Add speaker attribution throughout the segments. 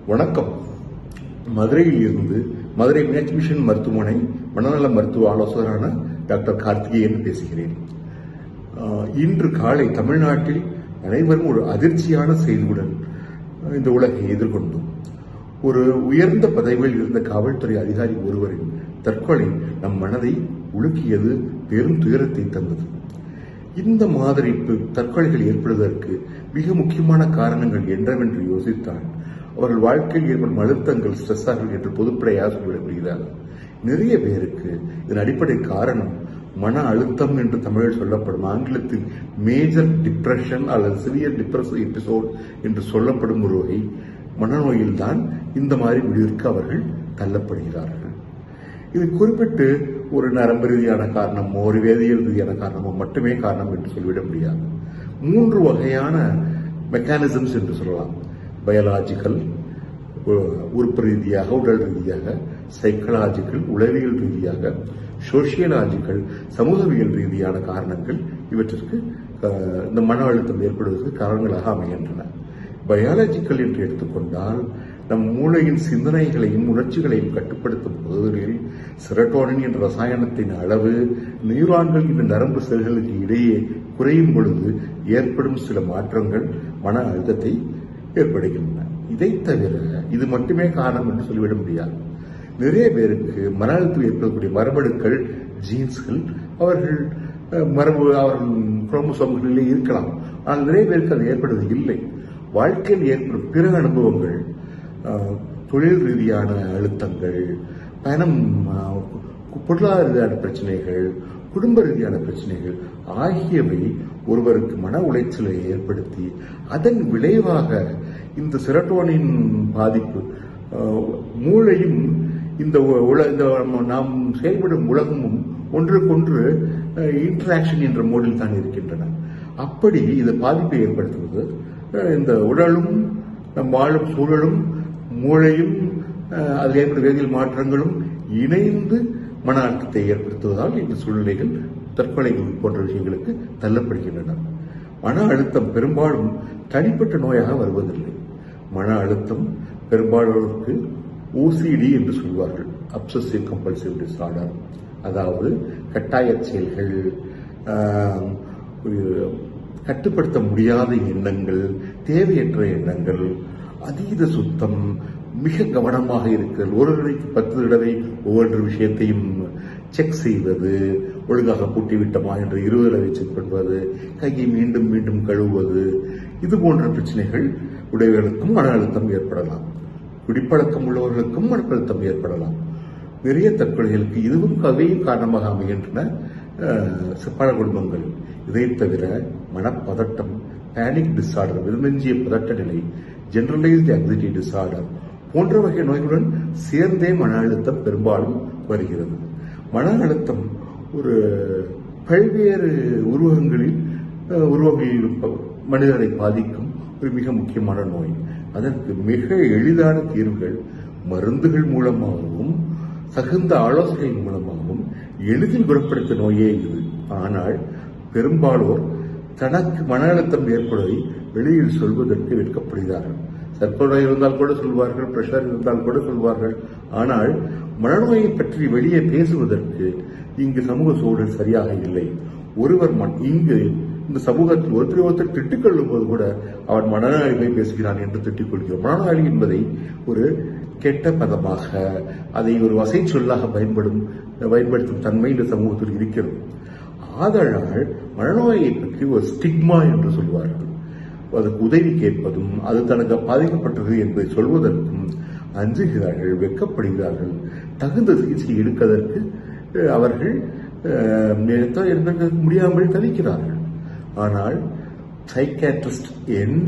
Speaker 1: வணக்கம் மதுரையில் இருந்து மதுரை மீனாட்சி மிஷன் மருத்துவமனை மனநல மருத்துவ ஆலோசகரான டாக்டர் கார்த்திகேயன் பேசுகிறேன் ஆஹ், இன்று காலை தமிழ்நாட்டில் அனைவரும் ஒரு அதிர்ச்சியான செய்தியுடன் இந்த உலகை எதிர்கொண்டோம் ஒரு உயர்ந்த பதவியில் இருந்த காவல்துறை அதிகாரி ஒருவரின் தற்கொலை நம் மனதை உலுக்கியது பெரும் துயரத்தை தந்தது இந்த மாதிரி பு- தற்கொலைகள் ஏற்படுவதற்கு மிக முக்கியமான காரணங்கள் என்னவென்று யோசித்தால் அவர்கள் வாழ்க்கையில் ஏற்படும் அழுத்தங்கள் ஸ்ட்ரெஸ்ஸார்கள் என்று பொதுப்படையாக சொல்லிவிடப்படுகிறார்கள் நிறைய பேருக்கு இதன் அடிப்படை காரணம் மன அழுத்தம் என்று தமிழில் சொல்லப்படும் ஆங்கிலத்தில் மேஜர் டிப்ரெஷன் அல்லது சிவியர் டிப்ரெசிவ் எபிசோட் என்று சொல்லப்படும் ஒரு வகை மனநோயில்தான் இந்த மாதிரி முடிவிற்கு அவர்கள் தள்ளப்படுகிறார்கள் இது குறிப்பிட்டு ஒரு நரம்பு ரீதியான காரணமோ ஒரு வேதியியல் ரீதியான காரணமோ மட்டுமே காரணம் என்று சொல்லிவிட முடியாது மூன்று வகையான மெக்கானிசம்ஸ் என்று சொல்லலாம் பயாலாஜிக்கல் உறுப்பு ரீதியாக உடல் ரீதியாக சைக்கலாஜிக்கல் உளவியல் ரீதியாக சோசியலாஜிக்கல் சமூகவியல் ரீதியான காரணங்கள் இவற்றிற்கு அஹ், இந்த மன அழுத்தம் ஏற்படுவதற்கு காரணங்களாக அமைகின்றன பயாலஜிக்கல் என்று எடுத்துக்கொண்டால் நம் மூளையின் சிந்தனைகளையும் உணர்ச்சிகளையும் கட்டுப்படுத்தும் பகுதிகளில் செரட்டோனின் என்ற ரசாயனத்தின் அளவு நியூரான்கள் இந்த நரம்பு செல்களுக்கு இடையே குறையும் பொழுது ஏற்படும் சில மாற்றங்கள் மன அழுத்தத்தை ஏற்படுகின்றன இதை தவிர இது மட்டுமே காரணம் என்று சொல்லிவிட முடியாது நிறைய பேருக்கு மன அழுத்தம் ஏற்படக்கூடிய மரபணுக்கள் ஜீன்ஸ்கள் அவர்கள் அஹ், மரபு அவர்கள் குரோமோசோம்களிலே இருக்கலாம் ஆனால் நிறைய பேருக்கு அது ஏற்படுவது இல்லை வாழ்க்கையில் ஏற்படும் பிற அனுபவங்கள் அஹ், தொழில் ரீதியான அழுத்தங்கள் பயணம் அஹ், பொருளாதார ரீதியான பிரச்சனைகள் குடும்ப ரீதியான பிரச்சனைகள் ஆகியவை ஒருவருக்கு மன உளைச்சலை ஏற்படுத்தி அதன் விளைவாக இந்த செரட்டோனின் பாதிப்பு அஹ், மூளையும் இந்த உ- உல இந்த நம்ம- நாம் செயல்படும் உலகமும் ஒன்றுக்கொன்று இன்டராக்ஷன் என்ற மோடில் தான் இருக்கின்றன அப்படி இது பாதிப்பை ஏற்படுத்துவது அஹ், இந்த உடலும் நம் வாழும் சூழலும் மூளையும் அஹ், அதில் ஏற்படும் வேதியியல் மாற்றங்களும் இணைந்து மன அழுத்தத்தை ஏற்படுத்துவதால் இந்த சூழ்நிலைகள் தற்கொலைகள் போன்ற விஷயங்களுக்கு தள்ளப்படுகின்றன மன அழுத்தம் பெரும்பாலும் தனிப்பட்ட நோயாக வருவதில்லை மன அழுத்தம் பெரும்பாலோருக்கு ஓசிடி என்று சொல்வார்கள் அப்சசிவ் கம்பல்சிவ் டிசார்டர் அதாவது கட்டாய செயல்கள் ஆஹ், ஒரு கட்டுப்படுத்த முடியாத எண்ணங்கள் தேவையற்ற எண்ணங்கள் அதீத சுத்தம் மிக கவனமாக இருக்கிறது ஒரு தடவைக்கு பத்து தடவை ஒவ்வொரு விஷயத்தையும் செக் செய்வது ஒழுங்காக பூட்டி விட்டோமா என்று இருபது தடவை செக் பண்ணுவது கையை மீண்டும் மீண்டும் கழுவுவது இது போன்ற பிரச்சனைகள் உடையவர்களுக்கும் மன அழுத்தம் ஏற்படலாம் குடிப்பழக்கம் உள்ளவர்களுக்கும் மன அழுத்தம் ஏற்படலாம் நிறைய தற்கொலைகளுக்கு இதுவும் கதையும் காரணமாக அமைகின்றன அஹ், பல குடும்பங்கள் இதை தவிர மனப்பதட்டம் பேனிக் டிசார்டர் விருந்தஞ்சிய பதட்ட நிலை ஜெனரலைஸ்டு ஆங்ஸைட்டி டிசார்டர் போன்ற வகை நோய்களுடன் சேர்ந்தே மன அழுத்தம் பெரும்பாலும் வருகிறது மன அழுத்தம் ஒரு பல்வேறு உருவகங்களில் அஹ், உருவங்களில் ப- மனிதரை பாதிக்கும் ஒரு மிக முக்கியமான நோய் அதற்கு மிக எளிதான தீர்வுகள் மருந்துகள் மூலமாகவும் தகுந்த ஆலோசனை மூலமாகவும் எளிதில் குணப்படுத்த நோயே இது ஆனால் பெரும்பாலோர் தனக்கு மன அழுத்தம் ஏற்படுவதை வெளியில் சொல்வதற்கு வெட்கப்படுகிறார்கள் சர்க்கரை இருந்தால் கூட சொல்வார்கள் பிரஷர் இருந்தால் கூட சொல்வார்கள் ஆனால் மனநோயை பற்றி வெளியே பேசுவதற்கு இங்கு சமூக சூழல் சரியாக இல்லை ஒருவர் மன்- இங்கு இந்த சமூகத்தில் ஒருத்தர் ஒருத்தர் திட்டிக் கொள்ளும் போது கூட அவன் மனநோயை பேசுகிறான் என்று திட்டிக் கொள்கிறோம் மனநோயாளி என்பதை ஒரு கெட்ட பதமாக அதை ஒரு வசை சொல்லாக பயன்படும் பயன்படுத்தும் தன்மை இந்த சமூகத்தில் இருக்கிறது ஆதலால் மனநோயை பற்றி ஒரு ஸ்டிக்மா என்று சொல்வார்கள் அதுக்கு உதவி கேட்பதும் அது தனக்கு பாதிக்கப்பட்டது என்பதை சொல்வதற்கும் அஞ்சுகிறார்கள் வெட்கப்படுகிறார்கள் தகுந்த சிகிச்சை எடுப்பதற்கு அஹ், அவர்கள் அஹ், நேரத்தை எடுக்க முடியாமல் தவிக்கிறார்கள் ஆனால் சைக்காட்ரிஸ்ட் என்ற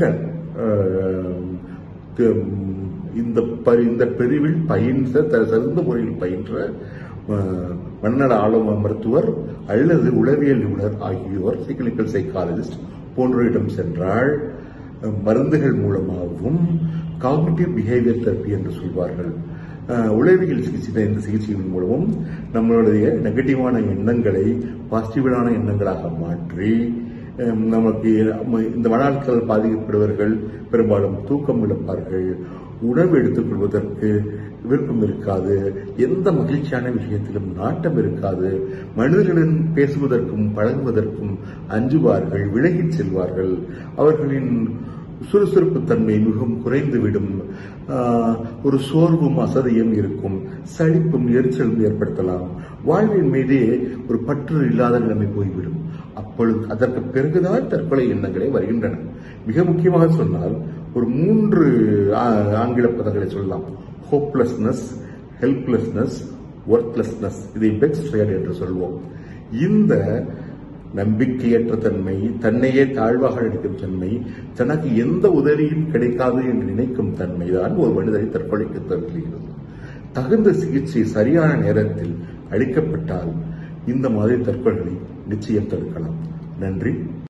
Speaker 1: அஹ், தி- இந்த ப- இந்த பிரிவில் பயின்ற த- சிறந்த முறையில் பயின்ற அஹ், மனநல ஆளும மருத்துவர் அல்லது உளவியல் நிபுணர் ஆகியோர் கிளினிக்கல் சைக்காலஜிஸ்ட் போன்றவரிடம் சென்றால் அஹ், மருந்துகள் மூலமாகவும் காக்னிட்டிவ் பிஹேவியர் தெரப்பி என்று சொல்வார்கள் அஹ், உளவியல் சிகிச்சை இந்த சிகிச்சையின் மூலமும் நம்மளுடைய நெகட்டிவான எண்ணங்களை பாசிட்டிவான எண்ணங்களாக மாற்றி அஹ், நமக்கு இந்த மனாட்கள் பாதிக்கப்படுபவர்கள் பெரும்பாலும் தூக்கம் இழப்பார்கள் உணவு எடுத்துக்கொள்வதற்கு விருப்பம் இருக்காது எந்த மகிழ்ச்சியான விஷயத்திலும் நாட்டம் இருக்காது மனிதர்களுடன் பேசுவதற்கும் பழகுவதற்கும் அஞ்சுவார்கள் விலகிச் செல்வார்கள் அவர்களின் சுறுசுறுப்பு தன்மை மிகவும் குறைந்துவிடும் ஆஹ், ஒரு சோர்வும் அசதியும் இருக்கும் சலிப்பும் எரிச்சலும் ஏற்படுத்தலாம் வாழ்வின் மீதே ஒரு பற்று இல்லாத நிலைமை போய்விடும் அப்பொழுது அதற்கு பிறகுதான் தற்கொலை எண்ணங்களே வருகின்றன மிக முக்கியமாக சொன்னால் ஒரு மூன்று ஆ- ஆங்கில பதங்களை சொல்லலாம் ஹோப்லெஸ்னஸ் ஹெல்ப்லெஸ்னஸ் ஒர்க்லெஸ்னஸ் இதை பெக்ஸ்ட்ரேட் என்று சொல்வோம் இந்த நம்பிக்கையற்ற தன்மை தன்னையே தாழ்வாக நினைக்கும் தன்மை தனக்கு எந்த உதவியும் கிடைக்காது என்று நினைக்கும் தன்மைதான் ஒரு மனிதரை தற்கொலைக்கு தருகிறது தகுந்த சிகிச்சை சரியான நேரத்தில் அளிக்கப்பட்டால் இந்த மாதிரி தற்கொலைகளை நிச்சயம் தடுக்கலாம் நன்றி